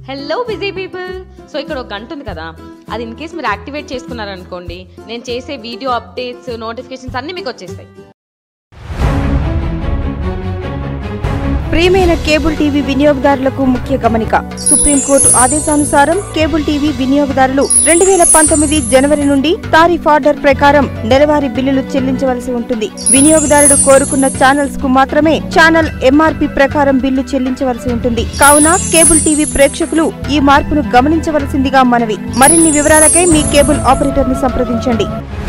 hello busy people so ఇక్కడ ఒక గంట ఉంది కదా అది ఇన్ కేస్ మీరు యాక్టివేట్ చేసుకున్నారనుకోండి నేను చేసే వీడియో అప్డేట్స్ నోటిఫికేషన్స్ అన్నీ మీకు వచ్చేస్తాయి ప్రియమైన కేబుల్ టీవీ వినియోగదారులకు ముఖ్య గమనిక సుప్రీంకోర్టు ఆదేశానుసారం కేబుల్ టీవీ వినియోగదారులు రెండు వేల పంతొమ్మిది జనవరి నుండి తారీఫ్ ఆర్డర్ ప్రకారం నెలవారీ బిల్లులు చెల్లించవలసి ఉంటుంది వినియోగదారుడు కోరుకున్న ఛానల్స్ కు మాత్రమే ఛానల్ ఎంఆర్పి ప్రకారం బిల్లు చెల్లించవలసి ఉంటుంది కావున కేబుల్ టీవీ ప్రేక్షకులు ఈ మార్పును గమనించవలసిందిగా మనవి మరిన్ని వివరాలకై మీ కేబుల్ ఆపరేటర్ ని సంప్రదించండి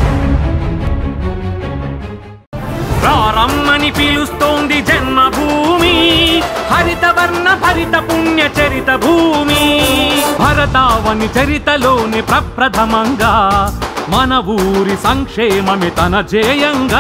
రమ్మని పిలుస్తోంది జన్మభూమి హరితవర్ణ భరిత పుణ్య చరిత భూమి భరతావని చరితలోని ప్రప్రథమంగా మన ఊరి సంక్షేమమి తన జేయంగా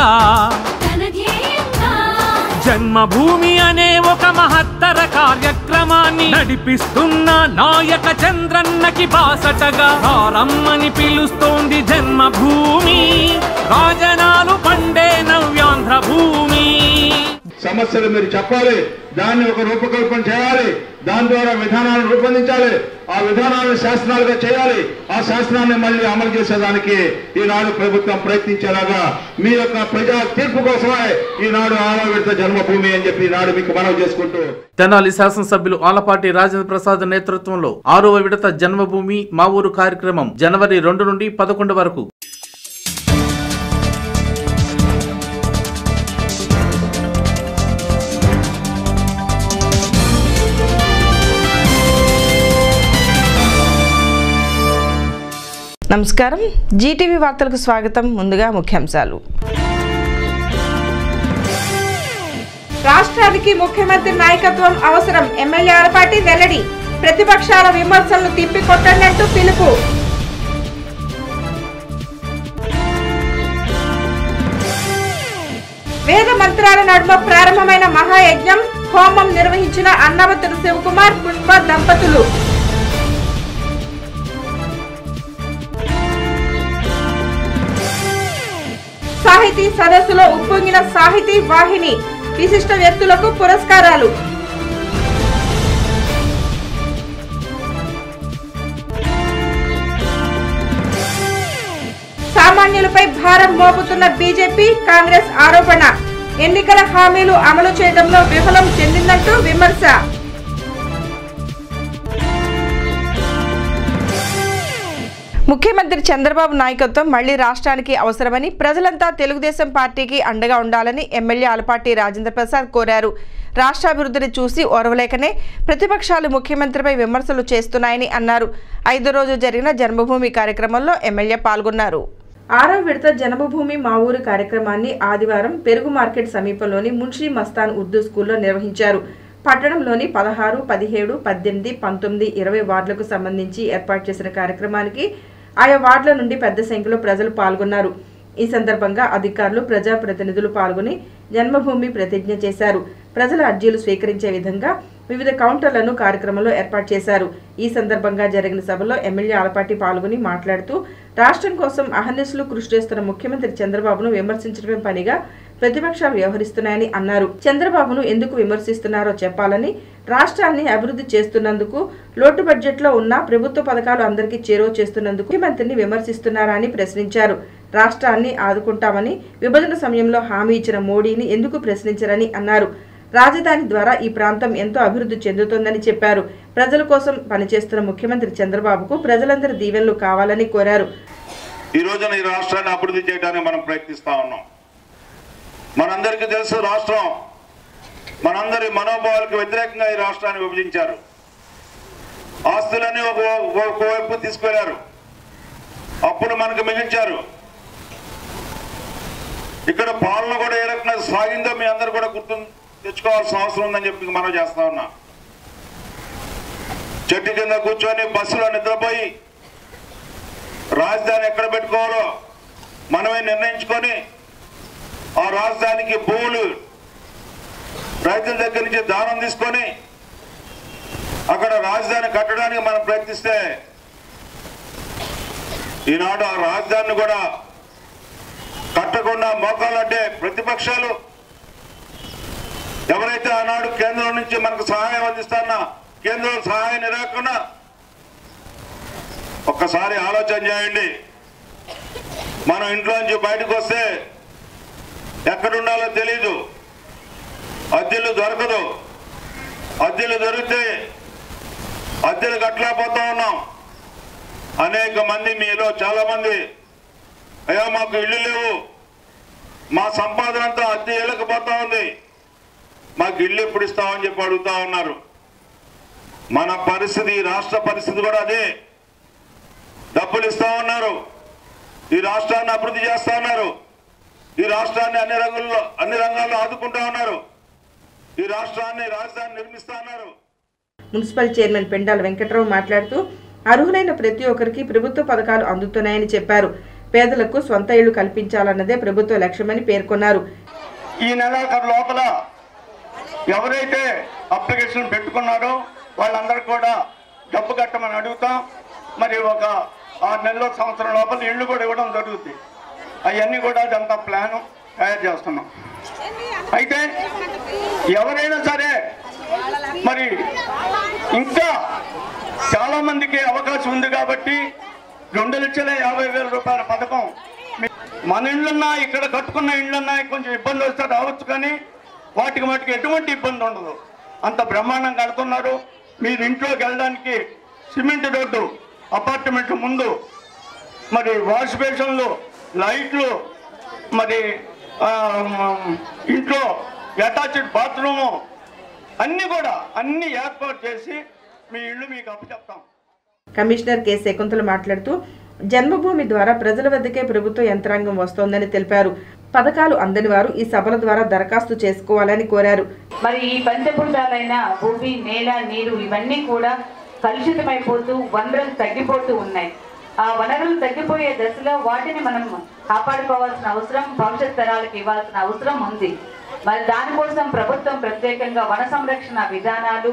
జన్మభూమి అనే ఒక మహత్తర కార్యక్రమాన్ని నడిపిస్తున్న నాయక చంద్రన్నకి బాసటగా రమ్మని పిలుస్తోంది జన్మభూమి రాజనాలు పండే నవ్యాంధ్ర భూమి సమస్యలు మీరు చెప్పాలి దాన్ని ఒక రూపకల్పన చేయాలి దాని ద్వారా విధానాలను రూపొందించాలి ఆ విధానాలను శాసనాలుగా చేయాలి ఆ శాసనాన్ని మళ్ళీ అమలు చేసేదానికి ఈనాడు ప్రభుత్వం ప్రయత్నించేలాగా మీ యొక్క ప్రజా తీర్పు కోసమే ఈనాడు ఆరో విడత జన్మభూమి అని చెప్పి ఈనాడు మీకు మనవి చేసుకుంటూ తెనాలి శాసనసభ్యులు ఆలపాటి రాజేంద్ర ప్రసాద్ నేతృత్వంలో ఆరవ విడత జన్మభూమి మా ఊరు కార్యక్రమం జనవరి రెండు నుండి పదకొండు వరకు నమస్కారం జీటీవీ వార్తలకు స్వాగతం ముందుగా ముఖ్యాంశాలు రాష్ట్రానికి ముఖ్యమంత్రి నాయకత్వం అవసరం ఎమ్మెల్యే ఆలపాటి వెల్లడి ప్రతిపక్షాల విమర్శలను తిప్పికొట్టండి అంటూ పిలుపు వేద మంత్రాల నడుమ ప్రారంభమైన మహాయజ్ఞం హోమం నిర్వహించిన అన్నవతుడు శివకుమార్ పుష్ప దంపతులు సాహితీ సదస్సులో ఉప్పొంగిన సాహితీ వాహిని విశిష్ట వ్యక్తులకు పురస్కారాలు సామాన్యులపై భారం మోపుతున్న బీజేపీ కాంగ్రెస్ ఆరోపణ ఎన్నికల హామీలు అమలు చేయడంలో విఫలం చెందిందంటూ విమర్శ ముఖ్యమంత్రి చంద్రబాబు నాయకత్వం మళ్లీ రాష్ట్రానికి అవసరమని ప్రజలంతా తెలుగుదేశం పార్టీకి అండగా ఉండాలని ఎమ్మెల్యే ఆలపాటి రాజేంద్ర ప్రసాద్ కోరారు రాష్ట్రాభివృద్ధిని చూసి ఓర్వలేకనే ప్రతిపక్షాలు ముఖ్యమంత్రిపై విమర్శలు చేస్తున్నాయని అన్నారు ఐదో రోజు జరిగిన జన్మభూమి కార్యక్రమంలో ఎమ్మెల్యే పాల్గొన్నారు ఆరో విడత జన్మభూమి మా ఊరు కార్యక్రమాన్ని ఆదివారం పెరుగు మార్కెట్ సమీపంలోని మున్షీ మస్తాన్ ఉర్దూ స్కూల్లో నిర్వహించారు పట్టణంలోని పదహారు పదిహేడు పద్దెనిమిది పంతొమ్మిది ఇరవై వార్డులకు సంబంధించి ఏర్పాటు చేసిన కార్యక్రమానికి ఆయా వార్డుల నుండి పెద్ద సంఖ్యలో ప్రజలు పాల్గొన్నారు ఈ సందర్భంగా అధికారులు ప్రజాప్రతినిధులు పాల్గొని జన్మభూమి ప్రతిజ్ఞ చేశారు ప్రజల అర్జీలు స్వీకరించే విధంగా వివిధ కౌంటర్లను కార్యక్రమంలో ఏర్పాటు చేశారు ఈ సందర్భంగా జరిగిన సభలో ఎమ్మెల్యే ఆలపాటి పాల్గొని మాట్లాడుతూ రాష్ట్రం కోసం అహర్నిశలు కృషి చేస్తున్న ముఖ్యమంత్రి చంద్రబాబును విమర్శించడమే పనిగా ప్రతిపక్షాలు వ్యవహరిస్తున్నాయని అన్నారు చంద్రబాబును ఎందుకు విమర్శిస్తున్నారో చెప్పాలని రాష్ట్రాన్ని అభివృద్ధి చేస్తున్నందుకు లోటు బడ్జెట్లో ఉన్న ప్రభుత్వ పథకాలు అందరికీ చేరువ చేస్తున్నందుకు ముఖ్యమంత్రిని విమర్శిస్తున్నారా అని ప్రశ్నించారు రాష్ట్రాన్ని ఆదుకుంటామని విభజన సమయంలో హామీ ఇచ్చిన మోడీని ఎందుకు ప్రశ్నించరని అన్నారు రాజధాని ద్వారా ఈ ప్రాంతం ఎంతో అభివృద్ధి చెందుతోందని చెప్పారు ప్రజల కోసం పనిచేస్తున్న ముఖ్యమంత్రి చంద్రబాబుకు ప్రజలందరి దీవెనలు కావాలని కోరారు ఈ రోజున ఈ రాష్ట్రాన్ని అభివృద్ధి చేయడానికి మనం ప్రయత్నిస్తా ఉన్నాం మనందరికీ తెలుసు రాష్ట్రం మనందరి మనోభావాలకు వ్యతిరేకంగా ఈ రాష్ట్రాన్ని విభజించారు ఆస్తులన్నీ ఒక ఒకవైపు తీసుకెళ్లారు అప్పులు మనకు మిగిల్చారు ఇక్కడ పాలన కూడా ఏ రకంగా సాగిందో మీ అందరు కూడా గుర్తు తెచ్చుకోవాల్సిన అవసరం ఉందని చెప్పి మనం చేస్తా ఉన్నా చెట్టు కింద కూర్చొని బస్సులో నిద్రపోయి రాజధాని ఎక్కడ పెట్టుకోవాలో మనమే నిర్ణయించుకొని ఆ రాజధానికి భూములు రైతుల దగ్గర నుంచి దానం తీసుకొని అక్కడ రాజధాని కట్టడానికి మనం ప్రయత్నిస్తే ఈనాడు ఆ రాజధానిని కూడా కట్టకుండా మోకాలంటే ప్రతిపక్షాలు ఎవరైతే ఆనాడు కేంద్రం నుంచి మనకు సహాయం అందిస్తున్న కేంద్రం సహాయం నిరాకుండా ఒక్కసారి ఆలోచన చేయండి మనం ఇంట్లో నుంచి బయటకు వస్తే ఎక్కడుండాలో తెలీదు అద్దెలు దొరకదు అద్దెలు దొరికితే అద్దెలు కట్టలేకపోతా ఉన్నాం అనేక మంది మీలో చాలా మంది అయ్యా మాకు ఇల్లు లేవు మా సంపాదన అంతా అద్దె వెళ్ళకపోతా ఉంది మాకు ఇల్లు ఎప్పుడు ఇస్తామని చెప్పి అడుగుతా ఉన్నారు మన పరిస్థితి ఈ రాష్ట్ర పరిస్థితి కూడా అదే డబ్బులు ఇస్తా ఉన్నారు ఈ రాష్ట్రాన్ని అభివృద్ధి చేస్తా ఉన్నారు ఈ రాష్ట్రాన్ని అన్ని రంగుల్లో అన్ని రంగాల్లో ఆదుకుంటా ఉన్నారు ఈ రాష్ట్రాన్ని రాజధాని నిర్మిస్తా ఉన్నారు మున్సిపల్ చైర్మన్ పెండాల వెంకట్రావు మాట్లాడుతూ అర్హులైన ప్రతి ఒక్కరికి ప్రభుత్వ పథకాలు అందుతున్నాయని చెప్పారు పేదలకు స్వంత ఇళ్లు కల్పించాలన్నదే ప్రభుత్వ లక్ష్యమని పేర్కొన్నారు ఈ నెలాఖరు లోపల ఎవరైతే అప్లికేషన్ పెట్టుకున్నారో వాళ్ళందరూ కూడా డబ్బు కట్టమని అడుగుతాం మరి ఒక ఆరు నెలల సంవత్సరం లోపల ఇళ్ళు కూడా ఇవ్వడం జరుగుతుంది అవన్నీ కూడా అదంతా ప్లాన్ తయారు చేస్తున్నాం అయితే ఎవరైనా సరే మరి ఇంకా చాలా మందికి అవకాశం ఉంది కాబట్టి రెండు లక్షల యాభై వేల రూపాయల పథకం మీ- మన ఇళ్ళున్నా ఇక్కడ కట్టుకున్న ఇళ్ళున్నా కొంచెం ఇబ్బంది వస్తే రావచ్చు కానీ వాటికి వాటికి ఎటువంటి ఇబ్బంది ఉండదు అంత బ్రహ్మాండం కడుతున్నారు మీరు ఇంట్లోకి వెళ్ళడానికి సిమెంట్ రోడ్డు అపార్ట్మెంట్ ముందు మరి వాష్ బేషన్లు లైట్లు మరి ఆ, ఇంట్లో అటాచ్డ్ బాత్రూము అన్నీ కూడా అన్ని ఏర్పాటు చేసి మీ ఇల్లు మీకు అప్పచెప్తాం కమిషనర్ కె శకుంతల మాట్లాడుతూ జన్మభూమి ద్వారా ప్రజల వద్దకే ప్రభుత్వ యంత్రాంగం వస్తోందని తెలిపారు పథకాలు అందని వారు ఈ సభల ద్వారా దరఖాస్తు చేసుకోవాలని కోరారు మరి ఈ పంచభూతాలైన భూమి నేల నీరు ఇవన్నీ కూడా కలుషితమైపోతూ వనరులు తగ్గిపోతూ ఉన్నాయి ఆ వనరులు తగ్గిపోయే దశలో వాటిని మనం కాపాడుకోవాల్సిన అవసరం భవిష్యత్ తరాలకు ఇవ్వాల్సిన అవసరం ఉంది మరి దానికోసం ప్రభుత్వం ప్రత్యేకంగా వన సంరక్షణ విధానాలు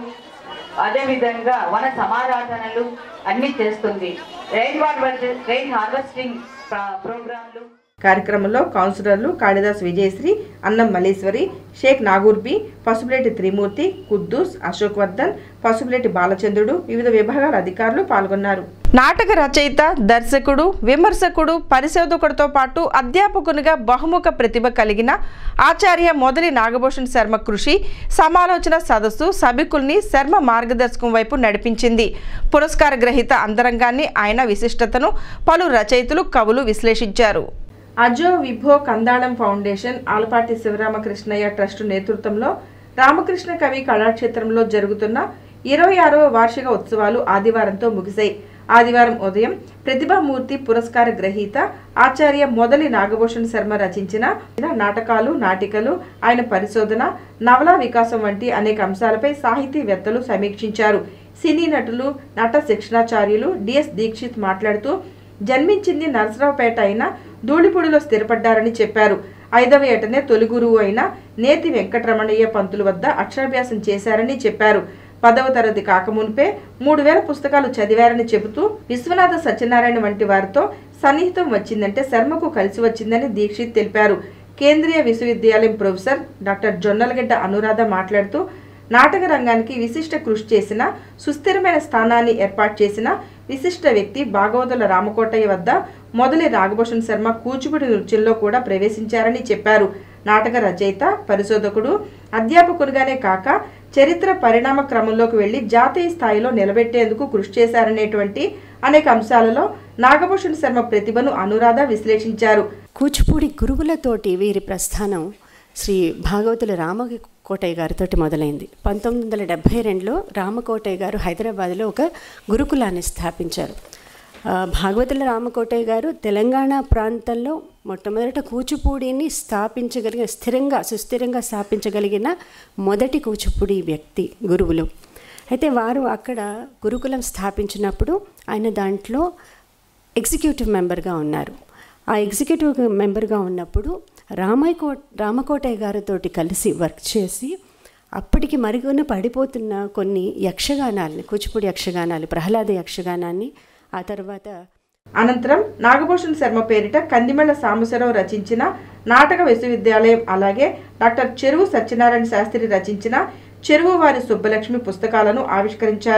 అదేవిధంగా వన సమారాధనలు అన్ని చేస్తుంది రెయిన్ వాటర్ రెయిన్ హార్వెస్టింగ్ ప్రోగ్రాంలు కార్యక్రమంలో కౌన్సిలర్లు కాళిదాస్ విజయశ్రీ అన్నం మల్లీశ్వరి షేక్ నాగూర్బి పసుపులేటి త్రిమూర్తి కుద్దూస్ అశోక్ వర్ధన్ పసుపులేటి బాలచంద్రుడు వివిధ విభాగాల అధికారులు పాల్గొన్నారు నాటక రచయిత దర్శకుడు విమర్శకుడు పరిశోధకుడితో పాటు అధ్యాపకునిగా బహుముఖ ప్రతిభ కలిగిన ఆచార్య మొదలి నాగభూషణ్ శర్మ కృషి సమాలోచన సదస్సు సభికుల్ని శర్మ మార్గదర్శకం వైపు నడిపించింది పురస్కార గ్రహీత అంతరంగాన్ని ఆయన విశిష్టతను పలు రచయితలు కవులు విశ్లేషించారు అజో విభో కందాళం ఫౌండేషన్ ఆలపాటి శివరామకృష్ణయ్య ట్రస్ట్ నేతృత్వంలో రామకృష్ణ కవి కళాక్షేత్రంలో జరుగుతున్న ఇరవై ఆరవ వార్షిక ఉత్సవాలు ఆదివారంతో ముగిశాయి ఆదివారం ఉదయం ప్రతిభామూర్తి పురస్కార గ్రహీత ఆచార్య మొదలి నాగభూషణ్ శర్మ రచించిన నాటకాలు నాటికలు ఆయన పరిశోధన నవలా వికాసం వంటి అనేక అంశాలపై సాహితీవేత్తలు సమీక్షించారు సినీ నటులు నట శిక్షణాచార్యులు డిఎస్ దీక్షిత్ మాట్లాడుతూ జన్మించింది నరసరావుపేట అయినా ధూళిపూడిలో స్థిరపడ్డారని చెప్పారు ఐదవ ఏటనే తొలి గురువు అయిన నేతి వెంకటరమణయ్య పంతులు వద్ద అక్షరాభ్యాసం చేశారని చెప్పారు పదవ తరగతి కాకమునిపే మూడు వేల పుస్తకాలు చదివారని చెబుతూ విశ్వనాథ సత్యనారాయణ వంటి వారితో సన్నిహితం వచ్చిందంటే శర్మకు కలిసి వచ్చిందని దీక్షిత్ తెలిపారు కేంద్రీయ విశ్వవిద్యాలయం ప్రొఫెసర్ డాక్టర్ జొన్నలగడ్డ అనురాధ మాట్లాడుతూ నాటక రంగానికి విశిష్ట కృషి చేసిన సుస్థిరమైన స్థానాన్ని ఏర్పాటు చేసిన విశిష్ట వ్యక్తి భాగవతుల రామకోటయ్య వద్ద మొదలి నాగభూషణ్ శర్మ కూచిపూడి నృత్యంలో కూడా ప్రవేశించారని చెప్పారు నాటక రచయిత పరిశోధకుడు అధ్యాపకుడిగానే కాక చరిత్ర పరిణామ క్రమంలోకి వెళ్లి జాతీయ స్థాయిలో నిలబెట్టేందుకు కృషి చేశారనేటువంటి అనేక అంశాలలో నాగభూషణ్ శర్మ ప్రతిభను అనురాధ విశ్లేషించారు కూచిపూడి గురువులతోటి వీరి ప్రస్థానం శ్రీ భాగవతుల రామకోటయ్య గారితో మొదలైంది పంతొమ్మిది వందల డెబ్భై రెండులో రామకోటయ్య గారు హైదరాబాద్లో ఒక గురుకులాన్ని స్థాపించారు ఆ, భాగవతుల రామకోటయ్య గారు తెలంగాణ ప్రాంతంలో మొట్టమొదట కూచిపూడిని స్థాపించగలిగిన స్థిరంగా సుస్థిరంగా స్థాపించగలిగిన మొదటి కూచిపూడి వ్యక్తి గురువులు అయితే వారు అక్కడ గురుకులం స్థాపించినప్పుడు ఆయన దాంట్లో ఎగ్జిక్యూటివ్ మెంబర్గా ఉన్నారు ఆ ఎగ్జిక్యూటివ్ మెంబర్గా ఉన్నప్పుడు రామయ్య కో రామకోటయ్య గారితో కలిసి వర్క్ చేసి అప్పటికి మరుగున పడిపోతున్న కొన్ని యక్షగానాలని కూచిపూడి యక్షగానాలు ప్రహ్లాద యక్షగానాన్ని ఆ తర్వాత అనంతరం నాగభూషణ్ శర్మ పేరిట కందిమళ్ళ సాంబశివరావు రచించిన నాటక విశ్వవిద్యాలయం అలాగే డాక్టర్ చెరువు సత్యనారాయణ శాస్త్రి రచించిన చెరువు వారి సుబ్బలక్ష్మి పుస్తకాలను ఆవిష్కరించారు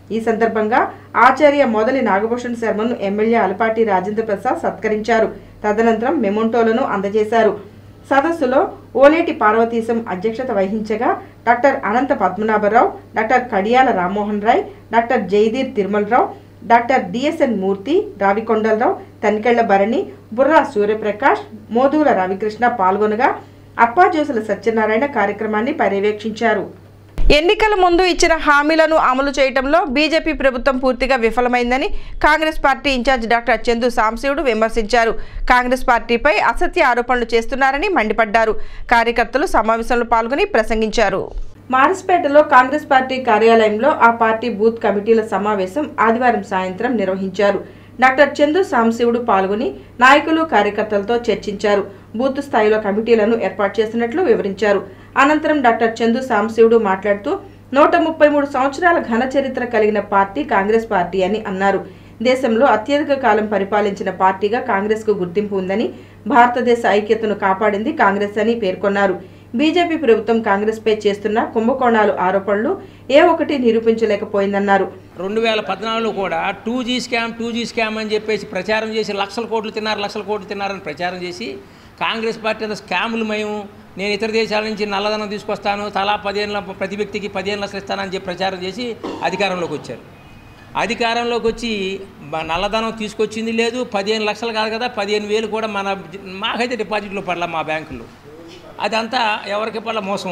ఈ సందర్భంగా ఆచార్య మొదలి నాగభూషణ్ శర్మను ఎమ్మెల్యే అలపాటి రాజేంద్ర ప్రసాద్ సత్కరించారు తదనంతరం మెమోంటోలను అందజేశారు సదస్సులో ఓలేటి పార్వతీశం అధ్యక్షత వహించగా doctor Ananta Padmanabharao doctor Kadiyala Rammohan Roy doctor Jayadheer Tirumalarao doctor DSN Murthy Ravikondalarao Tanikella Bharani Burra Suryaprakash Modula Ravikrishna పాల్గొనగా అప్పాజోసుల సత్యనారాయణ కార్యక్రమాన్ని పర్యవేక్షించారు ఎన్నికల ముందు ఇచ్చిన హామీలను అమలు చేయడంలో బీజేపీ ప్రభుత్వం పూర్తిగా విఫలమైందని Congress party incharge doctor Chandu Samsivudu విమర్శించారు కాంగ్రెస్ పార్టీపై అసత్య ఆరోపణలు చేస్తున్నారని మండిపడ్డారు కార్యకర్తలు సమావేశంలో పాల్గొని ప్రసంగించారు మారస్పేటలో కాంగ్రెస్ పార్టీ కార్యాలయంలో ఆ పార్టీ బూత్ కమిటీల సమావేశం ఆదివారం సాయంత్రం నిర్వహించారు డాక్టర్ చందు సాంశివుడు పాల్గొని నాయకులు కార్యకర్తలతో చర్చించారు బూత్ స్థాయిలో కమిటీలను ఏర్పాటు చేసినట్లు వివరించారు అనంతరం డాక్టర్ చందు సాంశివుడు మాట్లాడుతూ నూట ముప్పై మూడు సంవత్సరాల ఘన చరిత్ర కలిగిన పార్టీ కాంగ్రెస్ పార్టీ అని అన్నారు దేశంలో అత్యధిక కాలం పరిపాలించిన పార్టీగా కాంగ్రెస్కు గుర్తింపు ఉందని భారతదేశ ఐక్యతను కాపాడింది కాంగ్రెస్ అని పేర్కొన్నారు బీజేపీ ప్రభుత్వం కాంగ్రెస్పై చేస్తున్న కుంభకోణాలు ఆరోపణలు ఏ ఒక్కటి నిరూపించలేకపోయిందన్నారు రెండు వేల పద్నాలుగులో కూడా two G scam two G scam అని చెప్పేసి ప్రచారం చేసి లక్షల కోట్లు తిన్నారు లక్షల కోట్లు తిన్నారని ప్రచారం చేసి కాంగ్రెస్ పార్టీ అంతా స్కాములు మేము నేను ఇతర దేశాల నుంచి నల్లధనం తీసుకొస్తాను తలా పదిహేను ప్రతి వ్యక్తికి పదిహేను లక్షలు ఇస్తానని చెప్పి ప్రచారం చేసి అధికారంలోకి వచ్చారు అధికారంలోకి వచ్చి బ- నల్లధనం తీసుకొచ్చింది లేదు పదిహేను లక్షలు కాదు కదా పదిహేను వేలు కూడా మన మాకైతే డిపాజిట్లో పడలా మా బ్యాంకుల్లో అదంతా ఎవరికి పడల మోసం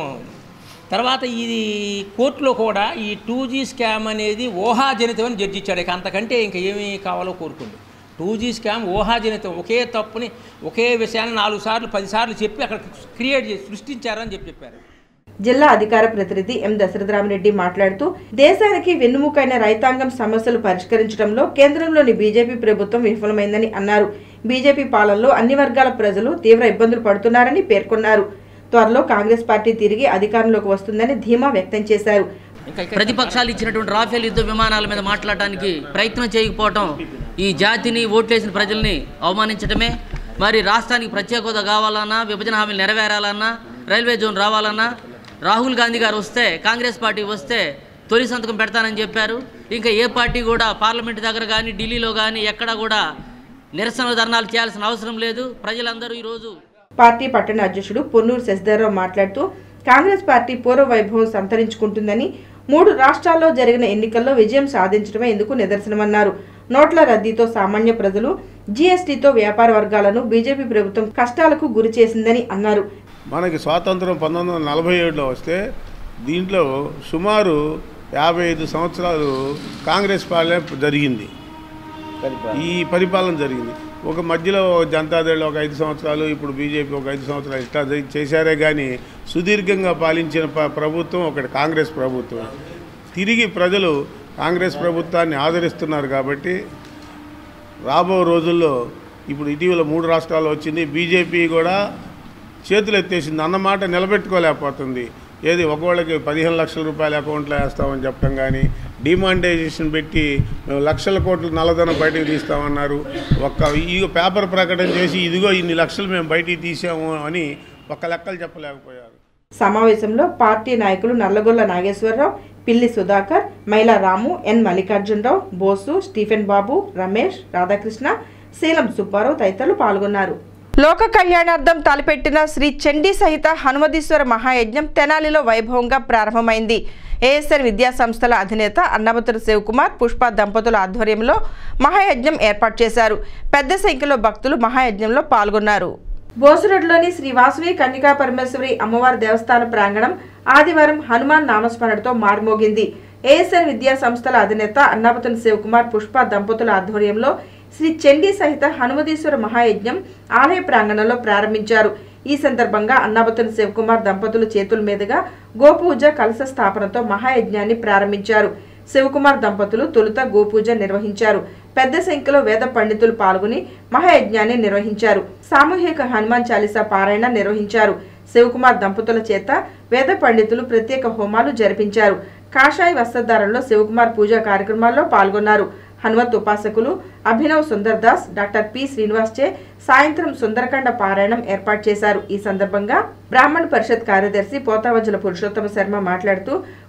తర్వాత ఇది కోర్టులో కూడా ఈ టూ జీ స్కామ్ అనేది ఊహాజనితం అని జడ్జి ఇచ్చాడు ఇక అంతకంటే ఇంకా ఏమీ కావాలో కోరుకోండి టూ జీ స్కామ్ ఊహాజనితం ఒకే తప్పుని ఒకే విషయాన్ని నాలుగు సార్లు పది సార్లు చెప్పి అక్కడ క్రియేట్ చేసి సృష్టించారని చెప్పి చెప్పారు జిల్లా అధికార ప్రతినిధి ఎం దశరథరామరెడ్డి మాట్లాడుతూ దేశానికి వెన్నుముకైన రైతాంగం సమస్యలు పరిష్కరించడంలో కేంద్రంలోని బీజేపీ ప్రభుత్వం విఫలమైందని అన్నారు బీజేపీ పాలనలో అన్ని వర్గాల ప్రజలు తీవ్ర ఇబ్బందులు పడుతున్నారని పేర్కొన్నారు త్వరలో కాంగ్రెస్ పార్టీ తిరిగి అధికారంలోకి వస్తుందని ధీమా వ్యక్తం చేశారు ప్రతిపక్షాలు ఇచ్చినటువంటి రాఫేల్ యుద్ధ విమానాల మీద మాట్లాడటానికి ప్రయత్నం చేయకపోవటం ఈ జాతిని ఓట్లేసిన ప్రజల్ని అవమానించటమే మరి రాష్ట్రానికి ప్రత్యేక హోదా కావాలన్నా విభజన హామీలు నెరవేరాలన్నా రైల్వే జోన్ రావాలన్నా రాహుల్ గాంధీ గారు వస్తే కాంగ్రెస్ పార్టీ వస్తే తొలి సంతకం పెడతానని చెప్పారు ఇంకా ఏ పార్టీ కూడా పార్లమెంట్ దగ్గర కానీ ఢిల్లీలో కానీ ఎక్కడా కూడా నిరసన ధర్నాలు చేయాల్సిన అవసరం లేదు ప్రజలందరూ ఈరోజు పార్టీ పట్టణ అధ్యక్షుడు పొన్నూరు శశిధరరావు మాట్లాడుతూ కాంగ్రెస్ పార్టీ పూర్వ వైభవం సంతరించుకుంటుందని మూడు రాష్ట్రాల్లో జరిగిన ఎన్నికల్లో విజయం సాధించడమే ఇందుకు నిదర్శనమన్నారు నోట్ల రద్దీతో సామాన్య ప్రజలు జీఎస్టీతో వ్యాపార వర్గాలను బీజేపీ ప్రభుత్వం కష్టాలకు గురి చేసిందని అన్నారు మనకి స్వాతంత్రం పంతొమ్మిది వందల నలభై ఏడులో వస్తే దీంట్లో సుమారు యాభై ఐదు సంవత్సరాలు కాంగ్రెస్ పాలన జరిగింది ఈ పరిపాలన జరిగింది ఒక మధ్యలో జనతాదళ్ ఒక ఐదు సంవత్సరాలు ఇప్పుడు బీజేపీ ఒక ఐదు సంవత్సరాలు ఇట్లా జరి- చేశారే కానీ సుదీర్ఘంగా పాలించిన ప- ప్రభుత్వం ఒకటి కాంగ్రెస్ ప్రభుత్వం తిరిగి ప్రజలు కాంగ్రెస్ ప్రభుత్వాన్ని ఆదరిస్తున్నారు కాబట్టి రాబో రోజుల్లో ఇప్పుడు ఇటీవల మూడు రాష్ట్రాలు వచ్చింది బీజేపీ కూడా చేతులు ఎత్తేసింది అన్నమాట నిలబెట్టుకోలేకపోతుంది ఏది ఒకవేళకి పదిహేను లక్షల రూపాయల అకౌంట్లో వేస్తామని చెప్పడం కానీ డిమానిటైజేషన్ పెట్టి మేము లక్షల కోట్లు నల్లధనం బయటకు తీస్తామన్నారు ఒక్క ఈ పేపర్ ప్రకటన చేసి ఇదిగో ఇన్ని లక్షలు మేము బయటికి తీసాము అని ఒక్క లెక్కలు చెప్పలేకపోయారు సమావేశంలో పార్టీ నాయకులు నల్లగొల్ల నాగేశ్వరరావు పిల్లి సుధాకర్ మైలా రాము ఎన్ మల్లికార్జునరావు బోసు స్టీఫెన్ బాబు రమేష్ రాధాకృష్ణ శీలం సుబ్బారావు తదితరులు పాల్గొన్నారు లోక కళ్యాణార్థం తలపెట్టిన శ్రీ చండీ సహిత హనుమదీశ్వర మహాయజ్ఞం తెనాలిలో వైభవంగా ప్రారంభమైంది ఏఎస్ఎన్ విద్యా సంస్థల అధినేత అన్నమతుల శివకుమార్ పుష్ప దంపతుల ఆధ్వర్యంలో మహాయజ్ఞం ఏర్పాటు చేశారు పెద్ద సంఖ్యలో భక్తులు మహాయజ్ఞంలో పాల్గొన్నారు బోసురోడ్లోని శ్రీ వాసవి కన్నికా పరమేశ్వరి అమ్మవారి దేవస్థాన ప్రాంగణం ఆదివారం హనుమాన్ నామస్మరణతో మారుమోగింది ఏఎస్ఎన్ విద్యా సంస్థల అధినేత అన్నాపతుని శివకుమార్ పుష్ప దంపతుల ఆధ్వర్యంలో శ్రీ చండీ సహిత హనుమదీశ్వర మహాయజ్ఞం ఆలయ ప్రాంగణంలో ప్రారంభించారు ఈ సందర్భంగా అన్నాపతుని శివకుమార్ దంపతుల చేతుల మీదుగా గోపూజ కలశ స్థాపనతో మహాయజ్ఞాన్ని ప్రారంభించారు శివకుమార్ దంపతులు తొలుత గోపూజ నిర్వహించారు పెద్ద సంఖ్యలో వేద పండితులు పాల్గొని మహాయజ్ఞాన్ని నిర్వహించారు సామూహిక హనుమాన్ చాలీసా పారాయణ నిర్వహించారు శివకుమార్ దంపతుల చేత వేద పండితులు ప్రత్యేక హోమాలు జరిపించారు కాషాయ వస్త్రధారణలో శివకుమార్ పూజా కార్యక్రమాల్లో పాల్గొన్నారు హనుమత్ ఉపాసకులు అభినవ్ సుందర్ దాస్ డాక్టర్ పి శ్రీనివాస్ చే సాయంత్రం సుందరకాండ పారాయణం ఏర్పాటు చేశారు ఈ సందర్భంగా బ్రాహ్మణ పరిషత్ కార్యదర్శి పోతావజ్జల పురుషోత్తమ శర్మ మాట్లాడుతూ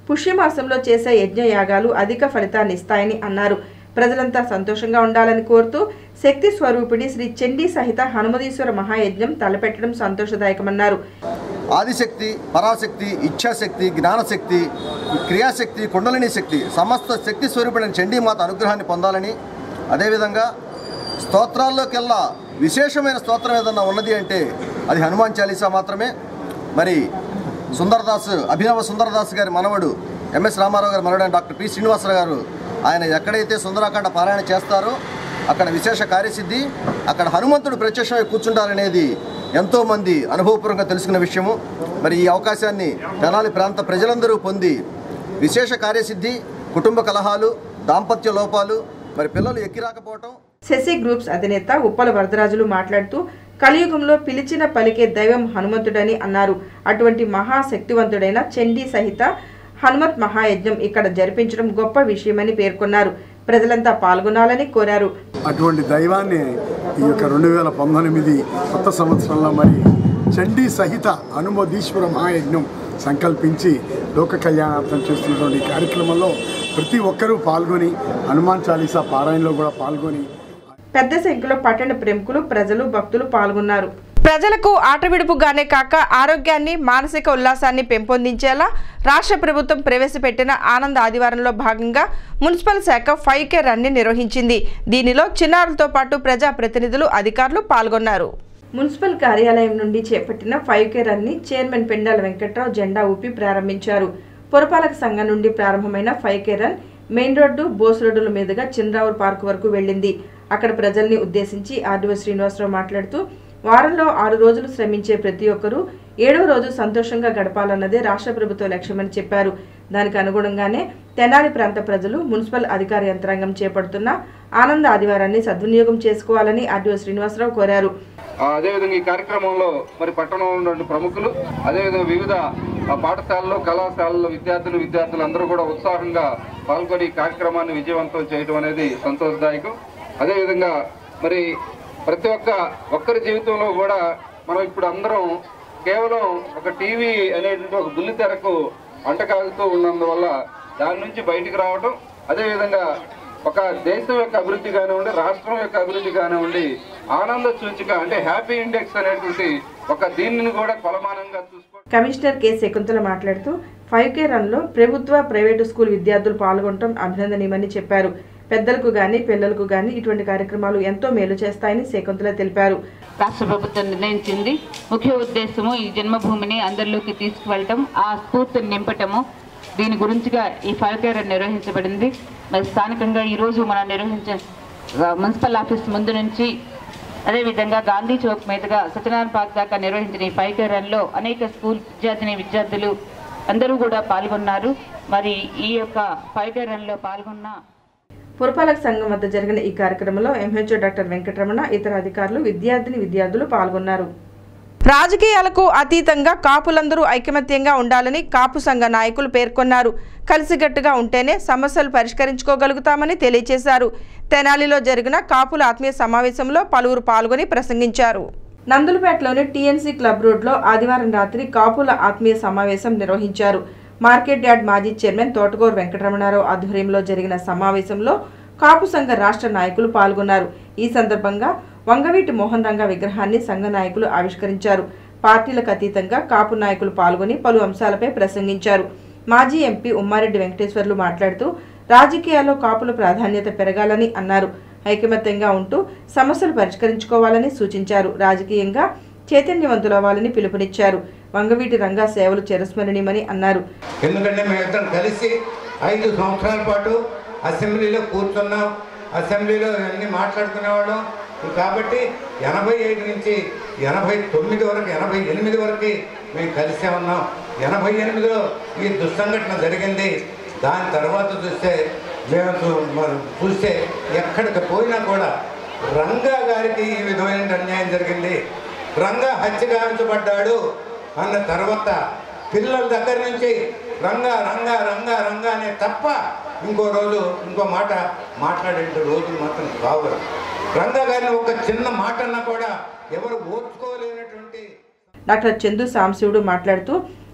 పుష్యమాసంలో చేసే యజ్ఞయాగాలు అధిక ఫలితాన్ని ఇస్తాయని అన్నారు ప్రజలంతా సంతోషంగా ఉండాలని కోరుతూ శక్తి స్వరూపిణి శ్రీ చండీ సహిత హనుమదీశ్వర మహాయజ్ఞం తలపెట్టడం సంతోషదాయకమన్నారు ఆదిశక్తి పరాశక్తి ఇచ్ఛాశక్తి జ్ఞానశక్తి క్రియాశక్తి కుండలిని శక్తి సమస్త శక్తి స్వరూపుడైన చండీమాత అనుగ్రహాన్ని పొందాలని అదేవిధంగా స్తోత్రాల్లోకెల్లా విశేషమైన స్తోత్రం ఏదన్నా ఉన్నది అంటే అది హనుమాన్ చాలీసా మాత్రమే మరి సుందరదాస్ అభినవ సుందరదాస్ గారి మనవడు ఎంఎస్ రామారావు గారి మనవడు అయిన డాక్టర్ పి శ్రీనివాసరావు గారు ఆయన ఎక్కడైతే సుందరాకాండ పారాయణ చేస్తారో అక్కడ విశేష కార్యసిద్ధి అక్కడ హనుమంతుడు ప్రత్యక్షమై కూర్చుంటారనేది ఎంతోమంది అనుభవపూర్వకంగా తెలుసుకున్న విషయము మరి ఈ అవకాశాన్ని తెనాలి ప్రాంత ప్రజలందరూ పొంది విశేష కార్యసిద్ధి కుటుంబ కలహాలు దాంపత్య లోపాలు మరి పిల్లలు ఎక్కిరాకపోవటం శశి గ్రూప్స్ అధినేత ఉప్పల వరదరాజులు మాట్లాడుతూ కలియుగంలో పిలిచిన పలికే దైవం హనుమంతుడని అన్నారు అటువంటి మహాశక్తివంతుడైన చండీ సహిత హనుమత్ మహాయజ్ఞం ఇక్కడ జరిపించడం గొప్ప విషయమని పేర్కొన్నారు ప్రజలంతా పాల్గొనాలని కోరారు అటువంటి దైవాన్ని ఈ యొక్క రెండు వేల పంతొమ్మిది కొత్త సంవత్సరంలో మరి చండీ సహిత హనుమదీశ్వర మహాయజ్ఞం సంకల్పించి లోక కళ్యాణార్థం చేస్తున్నటువంటి ఈ కార్యక్రమంలో ప్రతి ఒక్కరూ పాల్గొని హనుమాన్ చాలీసా పారాయణలో కూడా పాల్గొని పెద్ద సంఖ్యలో పట్టణ ప్రముఖులు ప్రజలు భక్తులు పాల్గొన్నారు ప్రజలకు ఆట విడుపుగానే కాక ఆరోగ్యాన్ని మానసిక ఉల్లాసాన్ని పెంపొందించేలా రాష్ట్ర ప్రభుత్వం ప్రవేశపెట్టిన ఆనంద్ ఆదివారంలో భాగంగా మున్సిపల్ శాఖ ఫైవ్ కే రన్ని నిర్వహించింది దీనిలో చిన్నారులతో పాటు ప్రజా ప్రతినిధులు అధికారులు పాల్గొన్నారు మున్సిపల్ కార్యాలయం నుండి చేపట్టిన ఫైవ్ కే రన్ ని చైర్మన్ పెండాల వెంకట్రావు జెండా ఊపి ప్రారంభించారు పురపాలక సంఘం నుండి ప్రారంభమైన five K run main road Bose రోడ్డుల మీదుగా చిన్రావూర్ పార్క్ వరకు వెళ్ళింది అక్కడ ప్రజల్ని ఉద్దేశించి ఆర్డీఓ శ్రీనివాసరావు మాట్లాడుతూ వారంలో ఆరు రోజులు శ్రమించే ప్రతి ఒక్కరూ ఏడవ రోజు సంతోషంగా గడపాలన్నదే రాష్ట్ర ప్రభుత్వ లక్ష్యమని చెప్పారు దానికి అనుగుణంగానే తెనాలి ప్రాంత ప్రజలు మున్సిపల్ అధికార యంత్రాంగం చేపడుతున్న ఆనంద ఆదివారాన్ని సద్వినియోగం చేసుకోవాలని ఆర్డీఓ శ్రీనివాసరావు కోరారు ఆ, అదేవిధంగా ఈ కార్యక్రమంలో మరి పట్టణంలో ఉన్నటువంటి ప్రముఖులు అదేవిధంగా వివిధ ఆ, పాఠశాలల్లో కళాశాలల్లో విద్యార్థులు విద్యార్థులు అందరూ కూడా ఉత్సాహంగా పాల్గొని ఈ కార్యక్రమాన్ని విజయవంతం చేయడం అనేది సంతోషదాయకం అదేవిధంగా మరి ప్రతి ఒక్క ఒక్కరి జీవితంలో కూడా మనం ఇప్పుడు అందరం కేవలం ఒక టీవీ అనేటువంటి ఒక బుల్లి తెరకు అంటకాగుతూ ఉన్నందువల్ల దాని నుంచి బయటికి రావడం అదేవిధంగా ఒక దేశం యొక్క అభివృద్ధి కానివ్వండి రాష్ట్రం యొక్క అభివృద్ధి కానివ్వండి ఆనంద సూచిక అంటే హ్యాపీ ఇండెక్స్ అనేటువంటి ఒక దీనిని కూడా కొలమానంగా చూసుకో కమిషనర్ కె శకుంతల మాట్లాడుతూ ఫైవ్ కే రన్లో ప్రభుత్వ ప్రైవేటు స్కూల్ విద్యార్థులు పాల్గొనడం అభినందనీయమని చెప్పారు పెద్దలకు గాని పిల్లలకు గాని ఇటువంటి కార్యక్రమాలు ఎంతో మేలు చేస్తాయని శకుంతల తెలిపారు రాష్ట్ర ప్రభుత్వం నిర్ణయించింది ముఖ్య ఉద్దేశము ఈ జన్మభూమిని అందరిలోకి తీసుకువెళ్ళటం ఆ స్ఫూర్తిని నింపటము దీని గురించిగా ఈ ఫైవ్ కేర్ నిర్వహించబడింది మరి స్థానికంగా ఈరోజు మనం నిర్వహించే ఆ, మున్సిపల్ ఆఫీస్ ముందు నుంచి అదేవిధంగా గాంధీ చౌక్ మీదుగా సత్యనారాయణ పార్క్ దాకా నిర్వహించిన ఈ ఫైవ్ కేర్ రన్లో అనేక స్కూల్ విద్యార్థిని విద్యార్థులు అందరూ కూడా పాల్గొన్నారు మరి ఈ యొక్క ఫైవ్ కేర్ రన్లో పాల్గొన్న పురపాలక సంఘం వద్ద జరిగిన ఈ కార్యక్రమంలో ఎంహెచ్ఓ డాక్టర్ వెంకటరమణ ఇతర అధికారులు విద్యార్థిని విద్యార్థులు పాల్గొన్నారు రాజకీయాలకు అతీతంగా కాపులందరూ ఐకమత్యంగా ఉండాలని కాపు సంఘ నాయకులు పేర్కొన్నారు కలిసికట్టుగా ఉంటేనే సమస్యలు పరిష్కరించుకోగలుగుతామని తెలియజేశారు తెనాలిలో జరిగిన కాపుల ఆత్మీయ సమావేశంలో పలువురు పాల్గొని ప్రసంగించారు నందులపేటలోని టీఎన్సీ క్లబ్ రోడ్లో ఆదివారం రాత్రి కాపుల ఆత్మీయ సమావేశం నిర్వహించారు మార్కెట్ యార్డ్ మాజీ చైర్మన్ తోటగూరు వెంకటరమణారావు ఆధ్వర్యంలో జరిగిన సమావేశంలో కాపు సంఘ రాష్ట్ర నాయకులు పాల్గొన్నారు ఈ సందర్భంగా వంగవీటి మోహన్ రంగ విగ్రహాన్ని సంఘ నాయకులు ఆవిష్కరించారు పార్టీలకు అతీతంగా కాపు నాయకులు పాల్గొని పలు అంశాలపై ప్రసంగించారు మాజీ ఎంపీ ఉమ్మారెడ్డి వెంకటేశ్వర్లు మాట్లాడుతూ రాజకీయాల్లో కాపుల ప్రాధాన్యత పెరగాలని అన్నారు ఐకమత్యంగా ఉంటూ సమస్యలు పరిష్కరించుకోవాలని సూచించారు రాజకీయంగా చైతన్యవంతులవ్వాలని పిలుపునిచ్చారు వంగవీటి రంగా సేవలు చిరస్మరణీయమని అన్నారు ఎందుకంటే మేమిద్దరం కలిసి ఐదు సంవత్సరాల పాటు అసెంబ్లీలో కూర్చున్నాం అసెంబ్లీలో అన్ని మాట్లాడుకునేవాళ్ళం కాబట్టి ఎనభై ఐదు నుంచి ఎనభై తొమ్మిది వరకు ఎనభై ఎనిమిది వరకు మేము కలిసే ఉన్నాం ఎనభై ఎనిమిదిలో ఈ దుస్సంఘటన జరిగింది దాని తర్వాత చూస్తే మేము చూ- మరి చూస్తే ఎక్కడికి పోయినా కూడా రంగా గారికి ఈ విధమైన అన్యాయం జరిగింది రంగా హత్య గావించబడ్డాడు అన్న తర్వాత పిల్లల దగ్గర నుంచి రంగా రంగా రంగా రంగా అనే తప్ప ఇంకో రోజు ఇంకో మాట మాట్లాడే రోజులు మాత్రం కావు రంగా గారిని ఒక చిన్న మాట అన్నా కూడా ఎవరు ఓర్చుకోలేనటువంటి డాక్టర్ చందు సాంశివుడు మాట్లాడుతూ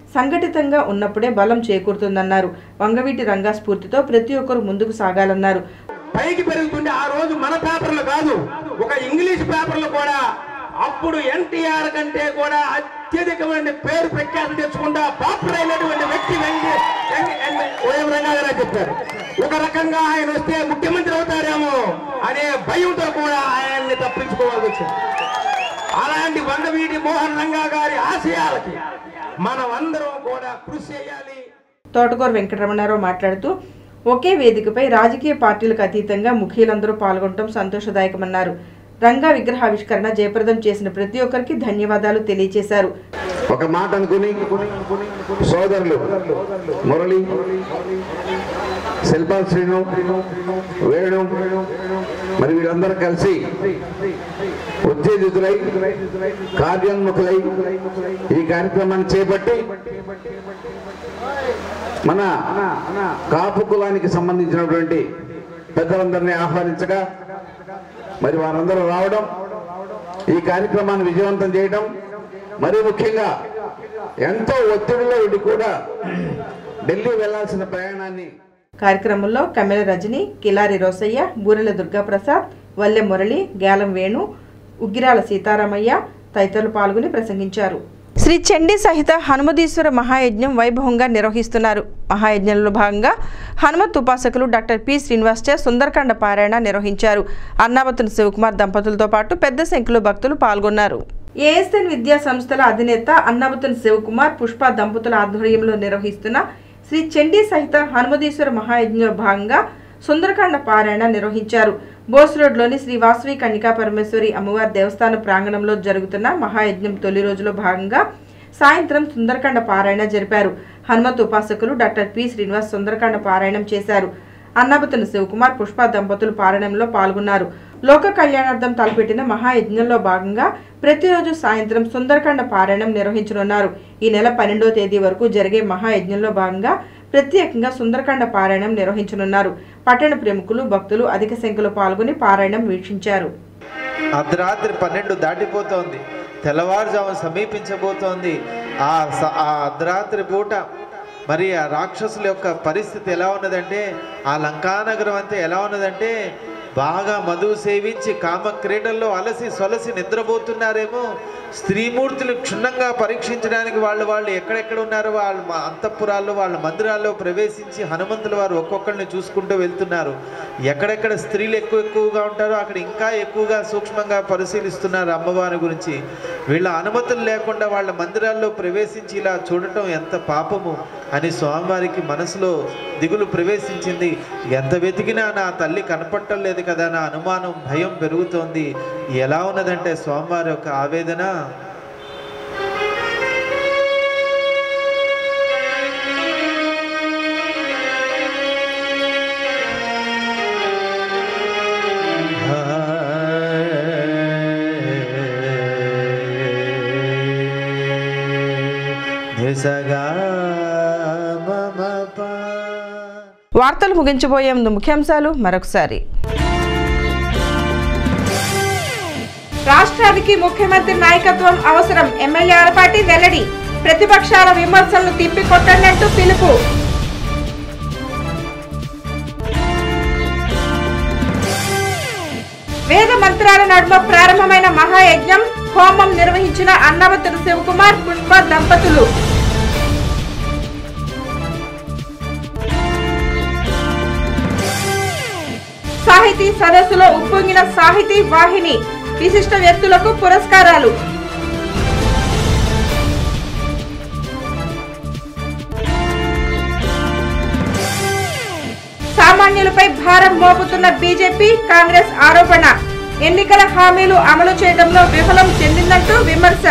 సంఘటితంగా ఉన్నప్పుడే బలం చేకూరుతుందన్నారు వంగవీటి రంగా స్ఫూర్తితో ప్రతి ఒక్కరూ ముందుకు సాగాలన్నారు పైకి పెరుగుతుంటే ఆ రోజు మన పేపర్లు కాదు ఒక ఇంగ్లీష్ పేపర్లు కూడా అప్పుడు ఎన్టీఆర్ కంటే కూడా అత్యధికమైన పేరు ప్రఖ్యాతి తెచ్చుకుంటా పాపులర్ అయినటువంటి వ్యక్తి వెంకట ఓఎం రంగారావు చెప్పారు ఒక రకంగా ఆయన వస్తే ముఖ్యమంత్రి అవుతారేమో అనే భయంతో కూడా ఆయన్ని తప్పించుకోవాల్సి వచ్చింది అలాంటి వంగవీటి మోహన్ రంగా గారి ఆశయాలకి మనం అందరం కూడా కృషి చేయాలి తోటకూర వెంకటరమణారావు మాట్లాడుతూ ఒకే వేదికపై రాజకీయ పార్టీలకు అతీతంగా ముఖ్యులందరూ పాల్గొనడం సంతోషదాయకమన్నారు రంగా విగ్రహావిష్కరణ జయప్రదం చేసిన ప్రతి ఒక్కరికి ధన్యవాదాలు తెలియజేశారు ఒక మాట అనుకుని సోదరులు మురళి శిల్పా శ్రీను వేణు మరి వీళ్ళందరూ కలిసి ఉత్తేజితులై కార్యోన్ముఖులై ఈ కార్యక్రమాన్ని చేపట్టి మన కాపు కులానికి సంబంధించినటువంటి పెద్దలందరినీ ఆహ్వానించగా మరి వారందరూ రావడం ఈ కార్యక్రమాన్ని విజయవంతం చేయడం మరి ముఖ్యంగా ఎంతో ఒత్తిడిలో ఉండి కూడా ఢిల్లీ వెళ్లాల్సిన ప్రయాణాన్ని కార్యక్రమంలో కమెల రజని కిలారి రోసయ్య బూరెల దుర్గాప్రసాద్ వల్లె మురళి గ్యాలం వేణు ఉగ్గిరాల సీతారామయ్య తదితరులు పాల్గొని ప్రసంగించారు శ్రీ చండీ సహిత హనుమదీశ్వర మహాయజ్ఞం వైభవంగా నిర్వహిస్తున్నారు మహాయజ్ఞంలో భాగంగా హనుమత్ ఉపాసకులు డాక్టర్ పి శ్రీనివాస్చర్ సుందరకాండ పారాయణ నిర్వహించారు అన్నావతుని శివకుమార్ దంపతులతో పాటు పెద్ద సంఖ్యలో భక్తులు పాల్గొన్నారు ఏఎస్ఎన్ విద్యా సంస్థల అధినేత అన్నావతుని శివకుమార్ పుష్ప దంపతుల ఆధ్వర్యంలో నిర్వహిస్తున్న శ్రీ చండీ సహిత హనుమదీశ్వర మహాయజ్ఞంలో భాగంగా సుందరకాండ పారాయణ నిర్వహించారు బోస్ రోడ్లోని శ్రీ వాసవి కన్నికా పరమేశ్వరి అమ్మవారి దేవస్థాన ప్రాంగణంలో జరుగుతున్న మహాయజ్ఞం తొలి రోజులో భాగంగా సాయంత్రం సుందరకాండ పారాయణ జరిపారు హనుమత్ ఉపాసకులు డాక్టర్ పి శ్రీనివాస్ సుందరకాండ పారాయణం చేశారు అన్నబతుని శివకుమార్ పుష్ప దంపతులు పారాయణంలో పాల్గొన్నారు లోక కళ్యాణార్థం తలపెట్టిన మహాయజ్ఞంలో భాగంగా ప్రతిరోజు సాయంత్రం సుందరకాండ పారాయణం నిర్వహించనున్నారు ఈ నెల పన్నెండో తేదీ వరకు జరిగే మహాయజ్ఞంలో భాగంగా ప్రత్యేకంగా సుందరకాండ పారాయణం నిర్వహించనున్నారు పట్టణ ప్రముఖులు భక్తులు అధిక సంఖ్యలో పాల్గొని పారాయణం వీక్షించారు అర్ధరాత్రి పన్నెండు దాటిపోతోంది తెల్లవారుజాము సమీపించబోతోంది ఆ స- ఆ అర్ధరాత్రి పూట మరి ఆ రాక్షసుల యొక్క పరిస్థితి ఎలా ఉన్నదంటే ఆ లంకానగరం అంతా ఎలా ఉన్నదంటే బాగా మధువు సేవించి కామ క్రీడల్లో అలసి సొలసి నిద్రపోతున్నారేమో స్త్రీమూర్తులు క్షుణ్ణంగా పరీక్షించడానికి వాళ్ళు వాళ్ళు ఎక్కడెక్కడ ఉన్నారో వాళ్ళ మ- అంతఃపురాల్లో వాళ్ళ మందిరాల్లో ప్రవేశించి హనుమంతుల వారు ఒక్కొక్కరిని చూసుకుంటూ వెళ్తున్నారు ఎక్కడెక్కడ స్త్రీలు ఎక్కువ ఎక్కువగా ఉంటారో అక్కడ ఇంకా ఎక్కువగా సూక్ష్మంగా పరిశీలిస్తున్నారు అమ్మవారి గురించి వీళ్ళ అనుమతులు లేకుండా వాళ్ళ మందిరాల్లో ప్రవేశించి ఇలా చూడటం ఎంత పాపము అని స్వామివారికి మనసులో దిగులు ప్రవేశించింది ఎంత వెతికినా నా తల్లి కనపడటం లేదు కదా నా అనుమానం భయం పెరుగుతోంది ఎలా ఉన్నదంటే స్వామివారి యొక్క ఆవేదన దిశగా వార్తలు ముగించబోయే ముందు ముఖ్యాంశాలు మరొకసారి రాష్ట్రానికి ముఖ్యమంత్రి నాయకత్వం అవసరం ఎమ్మెల్యే ఆలపాటి వెల్లడి ప్రతిపక్షాల విమర్శలను తిప్పికొట్టండి అంటూ పిలుపు వేద మంత్రాల నడుమ ప్రారంభమైన మహాయజ్ఞం హోమం నిర్వహించిన అన్నవతుడు శివకుమార్ పుష్ప దంపతులు సాహితీ సదస్సులో ఉప్పొంగిన సాహితీ వాహిని విశిష్ట వ్యక్తులకు పురస్కారాలు సామాన్యులపై భారం మోపుతున్న బీజేపీ కాంగ్రెస్ ఆరోపణ ఎన్నికల హామీలు అమలు చేయడంలో విఫలం చెందిందంటూ విమర్శ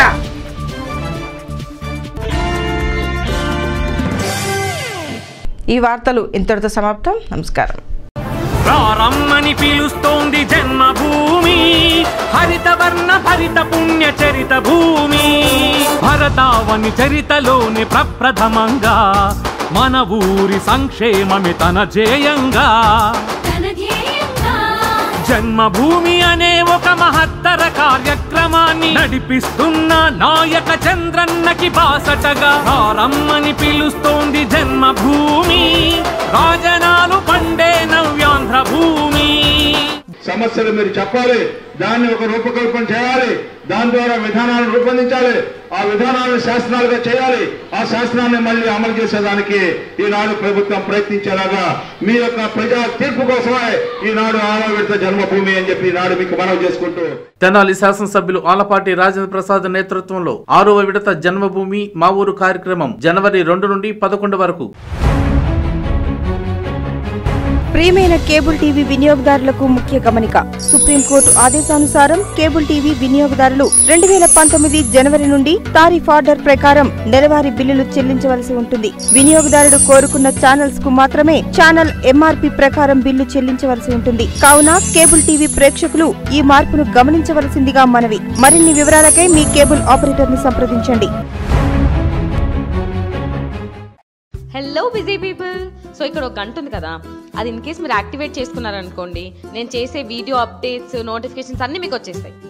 ఈ వార్తలు ఇంతటితో సమాప్తం నమస్కారం ప్రారమ్మని పిలుస్తోంది జన్మభూమి హరితవర్ణ భరిత పుణ్య చరిత భూమి భరతావని చరితలోని ప్రప్రథమంగా మన ఊరి సంక్షేమమి తన జేయంగా జన్మభూమి అనే ఒక మహత్తర కార్యక్రమాన్ని నడిపిస్తున్న నాయక చంద్రన్నకి బాసటగా రమ్మని పిలుస్తోంది జన్మభూమి రాజనాలు పండే నవ్యాంధ్ర భూమి సమస్యలు మీరు చెప్పాలి దాన్ని ఒక రూపకల్పన చేయాలి దాని ద్వారా విధానాలను రూపొందించాలి ఆ విధానాలను శాసనాలుగా చేయాలి ఆ శాసనాన్ని మళ్ళీ అమలు చేసేదానికి ఈనాడు ప్రభుత్వం ప్రయత్నించేలాగా మీ యొక్క ప్రజా తీర్పు కోసమే ఈనాడు ఆరో విడత జన్మభూమి అని చెప్పి ఈనాడు మీకు మనవి చేసుకుంటూ తెనాలి శాసనసభ్యులు ఆలపాటి రాజేంద్ర ప్రసాద్ నేతృత్వంలో ఆరవ విడత జన్మభూమి మా ఊరు కార్యక్రమం జనవరి రెండు నుండి పదకొండు వరకు ప్రియమైన కేబుల్ టీవీ వినియోగదారులకు ముఖ్య గమనిక సుప్రీంకోర్టు ఆదేశానుసారం కేబుల్ టీవీ వినియోగదారులు రెండు వేల పంతొమ్మిది జనవరి నుండి తారీఫ్ ఆర్డర్ ప్రకారం నెలవారీ బిల్లులు చెల్లించవలసి ఉంటుంది వినియోగదారుడు కోరుకున్న ఛానల్స్ కు మాత్రమే ఛానల్ ఎంఆర్పి ప్రకారం బిల్లు చెల్లించవలసి ఉంటుంది కావున కేబుల్ టీవీ ప్రేక్షకులు ఈ మార్పును గమనించవలసిందిగా మనవి మరిన్ని వివరాలకై మీ కేబుల్ ఆపరేటర్ ని సంప్రదించండి హలో బిజీ పీపుల్ సో ఇక్కడ ఒక గంట ఉంది కదా అది ఇన్ కేస్ మీరు యాక్టివేట్ చేసుకున్నారనుకోండి నేను చేసే వీడియో అప్డేట్స్ నోటిఫికేషన్స్ అన్నీ మీకు వచ్చేస్తాయి